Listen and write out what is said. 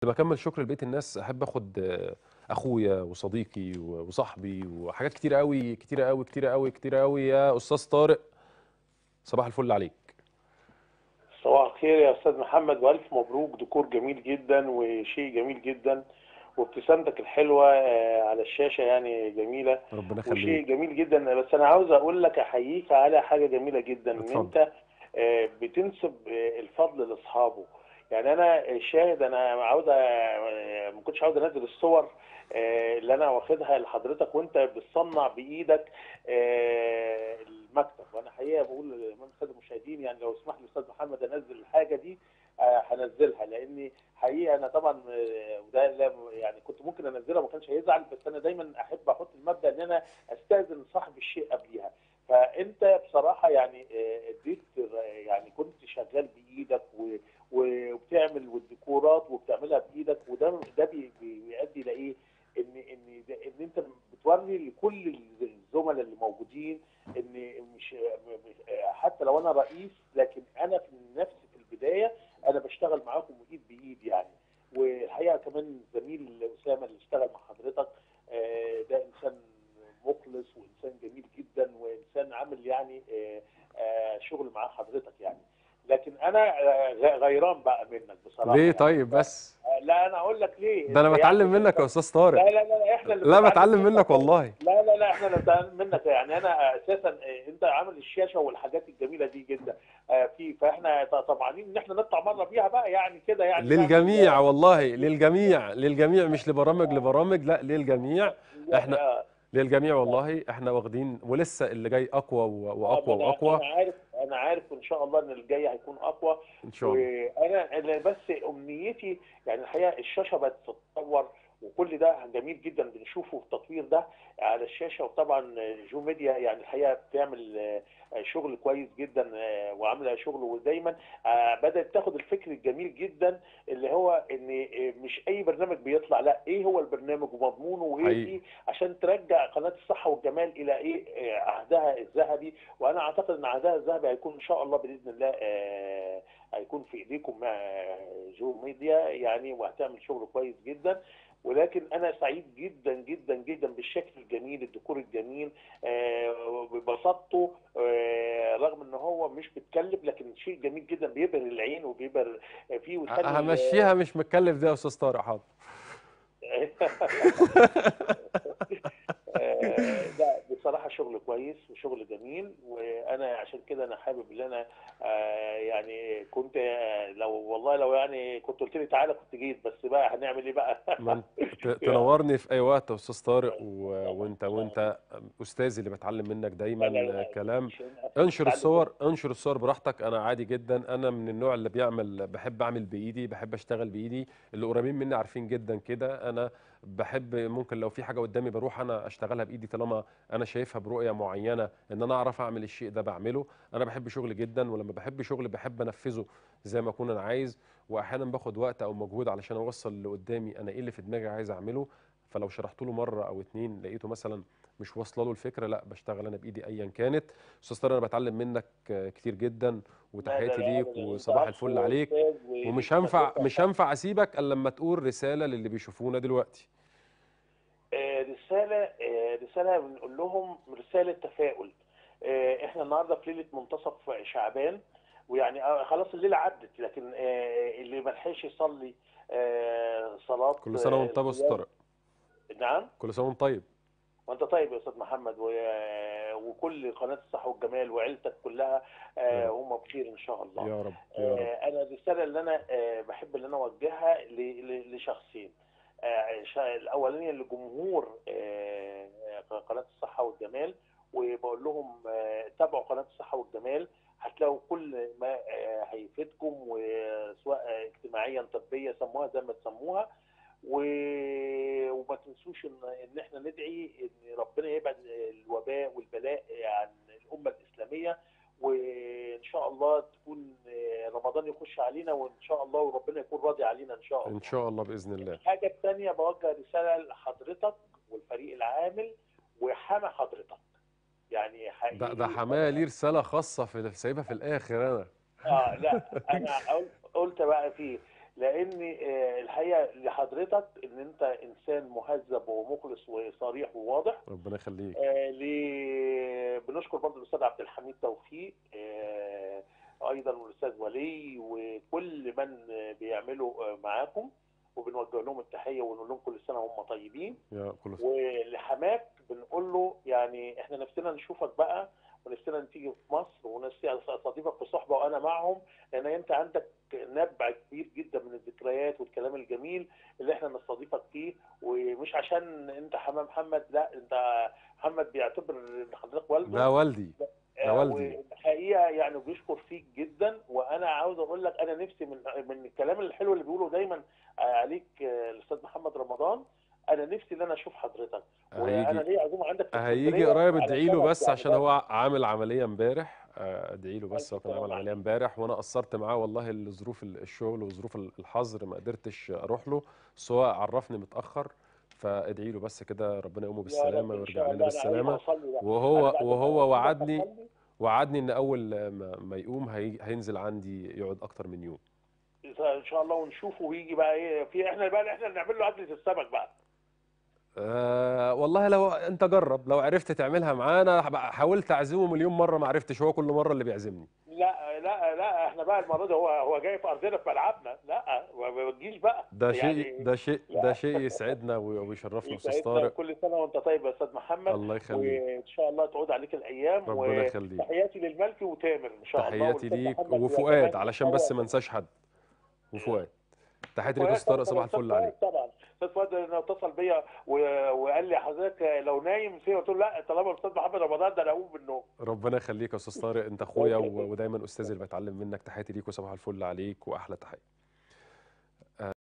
بكمل شكر لبقيه الناس احب اخد آه، اخويا وصديقي و- وصاحبي وحاجات كتيره قوي كتيره قوي كتيره قوي كتيره قوي يا استاذ طارق صباح الفل عليك صباح الخير يا استاذ محمد والف مبروك ديكور جميل جدا وشيء جميل جدا وابتسامتك الحلوه آه، على الشاشه يعني جميله ربنا وشيء يخليك جميل جدا بس انا عاوز اقول لك احييك على حاجه جميله جدا ان اتفضل. انت آه، بتنسب آه، الفضل لاصحابه يعني انا الشاهد انا عاوز آه، ما كنتش عاوز انزل الصور آه، اللي انا واخدها لحضرتك وانت بتصنع بايدك آه، المكتب وانا حقيقه بقول للامام الساده المشاهدين يعني لو اسمح لي استاذ محمد انزل الحاجه دي آه، هنزلها لاني حقيقه انا طبعا آه، وده لا- يعني كنت ممكن انزلها ما كانش هيزعل بس انا دايما احب احط المبدا ان انا استاذن صاحب الشيء قبليها فانت بصراحه يعني آه، اديت آه، يعني كنت شغال بايدك و- و- وبتعمل والديكورات وبتعملها بايدك وده ده بي- بي- بيؤدي لايه؟ ان ان ده- ان انت بتوري لكل الزملاء اللي موجودين ان مش م- حتى لو انا رئيس لكن انا في نفسي في البدايه انا بشتغل معاكم ايد بايد يعني والحقيقه كمان زميل اسامه اللي اشتغل مع حضرتك آه، ده انسان مخلص وانسان جميل جدا وانسان عامل يعني آه، آه، شغل مع حضرتك يعني لكن انا آه، غ- غيران بقى منك بصراحه ليه يعني. طيب بس آه، لا انا اقول لك ليه ده انا أنت بتعلم يعني- منك يا استاذ لا طارق لا لا احنا اللي لا بنتعلم بتعلم منك والله لا لا لا احنا اللي بنتعلم منك يعني انا اساسا آه، انت عامل الشاشه والحاجات الجميله دي جدا آه، في فاحنا ط- طمعانين ان احنا نطلع مره بيها بقى يعني كده يعني للجميع والله للجميع للجميع مش لبرامج لبرامج لا للجميع يعني إحنا- آه، للجميع والله احنا واخدين ولسه اللي جاي اقوى و- واقوى أنا- واقوى انا عارف انا عارف ان شاء الله ان الجاي هيكون اقوى ان شاء الله وانا أنا بس امنيتي يعني الحقيقه الشاشه بقت تتطور وكل ده جميل جدا بنشوفه في التطوير ده على الشاشه وطبعا جو ميديا يعني الحقيقه بتعمل آه، شغل كويس جدا آه، وعامله شغل ودايما آه، بدات تاخد الفكر الجميل جدا اللي هو ان آه، مش اي برنامج بيطلع لا ايه هو البرنامج ومضمونه وايه حقيقي. فيه عشان ترجع قناه الصحه والجمال الى ايه آه، عهدها الذهبي وانا اعتقد ان عهدها الذهبي هيكون ان شاء الله باذن الله آه، هيكون في ايديكم مع جو ميديا يعني وهتعمل شغل كويس جدا ولكن انا سعيد جدا جدا جدا بالشكل الجميل الديكور الجميل آه، ببساطته آه، رغم ان هو مش بيتكلف لكن شيء جميل جدا بيبهر العين وبيبهر فيه ويخلي همشيها مش متكلف ده يا استاذ طارق حاضر آه، لا بصراحة شغل كويس وشغل جميل وأنا عشان كده أنا حابب إن أنا آه، يعني كنت آه، لو والله لو يعني كنت قلت لي تعالى كنت جيت بس بقى هنعمل إيه بقى؟ ما انت ت- تنورني في اي وقت يا استاذ طارق و... وانت وانت استاذي اللي بتعلم منك دايما لا، لا، لا، كلام عشان انشر أتعلم الصور انشر الصور براحتك انا عادي جدا انا من النوع اللي بيعمل بحب اعمل بايدي بحب اشتغل بايدي اللي قريبين مني عارفين جدا كده انا بحب ممكن لو في حاجه قدامي بروح انا اشتغلها بايدي طالما انا شايفها برؤيه معينه ان انا اعرف اعمل الشيء ده بعمله انا بحب شغل جدا ولما بحب شغل بحب انفذه زي ما اكون انا عايز واحيانا باخد وقت او مجهود علشان اوصل اللي قدامي انا ايه اللي في دماغي عايز اعمله فلو شرحت له مره او اتنين لقيته مثلا مش واصله له الفكره لا بشتغل انا بايدي ايا كانت استاذ طارق انا بتعلم منك آه، كتير جدا وتحياتي لا، لا، ليك لا، لا، وصباح أنت الفل عفو عليك أستاذ و- ومش هنفع حضرتك مش هنفع اسيبك الا لما تقول رساله للي بيشوفونا دلوقتي آه، رسالة آه، رسالة بنقول لهم رسالة تفاؤل آه، احنا النهارده في ليلة منتصف شعبان ويعني آه، خلاص الليلة عدت لكن آه، اللي ما لحقش يصلي آه، صلاة كل سنه وانت طيب يا استاذ القيام- طارق نعم كل سنه وانت طيب وانت طيب يا استاذ محمد و... وكل قناة الصحة والجمال وعيلتك كلها آه، يا هم بخير ان شاء الله يا رب يا رب آه، انا الرساله اللي انا آه، بحب ان انا اوجهها ل- ل- لشخصين آه، شا- الاولانيه لجمهور آه، آه، قناه الصحه والجمال وبقول لهم آه، تابعوا قناه الصحه والجمال هتلاقوا كل ما آه، هيفيدكم وسواء آه، اجتماعيا طبيا سموها زي ما تسموها و- وما تنسوش ان ان احنا ندعي ان ربنا يبعد الوباء والبلاء عن الامه الاسلاميه وان شاء الله تكون رمضان يخش علينا وان شاء الله وربنا يكون راضي علينا ان شاء الله. ان شاء الله باذن الله الحاجه الثانيه بوجه رساله لحضرتك والفريق العامل وحمى حضرتك. يعني حقيقي ده ده حمايه ليه رساله خاصه في سايبها في الاخر انا اه لا انا قلت- قلت بقى فيه لان آه، الحقيقه لحضرتك ان انت انسان مهذب ومخلص وصريح وواضح ربنا يخليك آه، ل- بنشكر برضه الاستاذ عبد الحميد توفيق آه، ايضا والاستاذ ولي وكل من آه، بيعملوا آه، معاكم وبنوجه لهم التحيه ونقول لهم كل سنه وهم طيبين يا كل سنة. ولحماك بنقول له يعني احنا نفسنا نشوفك بقى ونفسنا تيجي في مصر ونفسي استضيفك في صحبه وانا معهم لان انت عندك نبع كبير جدا من الذكريات والكلام الجميل اللي احنا نستضيفك فيه ومش عشان انت حمام محمد لا انت محمد بيعتبر ان حضرتك والده ده والدي ده آه، والدي. والحقيقه يعني بيشكر فيك جدا وانا عاوز اقول لك انا نفسي من من الكلام الحلو اللي بيقوله دايما آه، عليك آه، الاستاذ محمد رمضان انا نفسي ان انا اشوف حضرتك وانا هيجي ليا عزومه عندك في هيجي اسكندرية قريب على ادعي له سبب بس يعني عشان بس. هو عامل عمليه امبارح آه، ادعي له بس هو ألف كان عامل سلامة عمليه عليك. امبارح وانا قصرت معاه والله لظروف الشغل وظروف الحظر ما قدرتش اروح له بس هو عرفني متاخر فادعي له بس كده ربنا يقومه يا رب بالسلامه إن ويرجع شاء لنا الله. أنا بالسلامه قايم أصلي بقى. أنا وهو بعد ما وهو أسيبك وعدني أصلي، وعدني ان اول ما, ما يقوم هي هينزل عندي يقعد اكتر من يوم ان شاء الله ونشوفه ويجي بقى ايه في احنا بقى احنا اللي نعمل له عدله السمك بقى أه والله لو انت جرب لو عرفت تعملها معانا هبقى حاولت اعزمه مليون مره ما عرفتش هو كل مره اللي بيعزمني لا لا لا احنا بقى المره دي هو هو جاي في ارضنا في ملعبنا لا ما ما تجيش بقى ده يعني شيء ده شيء لا. ده شيء يسعدنا ويشرفنا استاذ يسعدنا طارق كل سنه وانت طيب يا استاذ محمد الله يخليك وان شاء الله تعود عليك الايام ربنا يخليك وتحياتي للملكي وتامر ان شاء الله تحياتي والأستاذ ليك محمد وفؤاد وكمان علشان بس طبعاً- ما انساش حد وفؤاد تحياتي ليك فؤاد يا استاذ طارق طبعاً، صباح أستاذ الفل فؤاد عليك طبعا استاذ فؤاد انه اتصل بيا و- وقال لي حضرتك لو نايم فيه قلت له لا طالما الاستاذ محمد رمضان ده انا اقوم بالنوم ربنا يخليك يا استاذ طارق انت اخويا و- ودايما استاذي اللي بتعلم منك تحياتي ليك وصباح الفل عليك واحلى تحيه